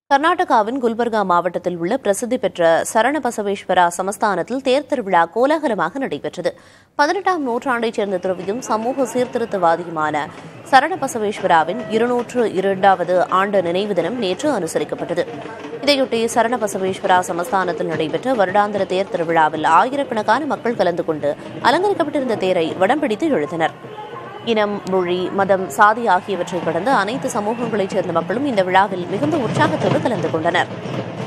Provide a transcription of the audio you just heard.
கர்நாடகாவின் குல்பர்கா மாவட்டத்தில் உள்ள பிரசித்தி பெற்ற சரணபசவேஸ்வரா சமஸ்தானத்தில் தேர் திருவிழா கோலாகலமாக நடைபெற்றது பதினெட்டாம் நூற்றாண்டைச் சேர்ந்த துறவியும் சமூக சீர்திருத்தவாதியுமான சரணபசவேஸ்வராவின் இருநூற்று இரண்டாவது ஆண்டு நினைவு தினம் நேற்று அனுசரிக்கப்பட்டது இதையொட்டி சரணபசவேஸ்வரா சமஸ்தானத்தில் நடைபெற்ற வருடாந்திர தேர் திருவிழாவில் ஆயிரக்கணக்கான மக்கள் கலந்து கொண்டு அலங்கரிக்கப்பட்டிருந்த தேரை வடம் பிடித்து இழுத்தனர் இனம் மொழி மதம் சாதி ஆகியவற்றை கடந்து அனைத்து சமூகங்களைச் சேர்ந்த மக்களும் இந்த விழாவில் மிகுந்த உற்சாகத்தோடு கலந்து கொண்டனர்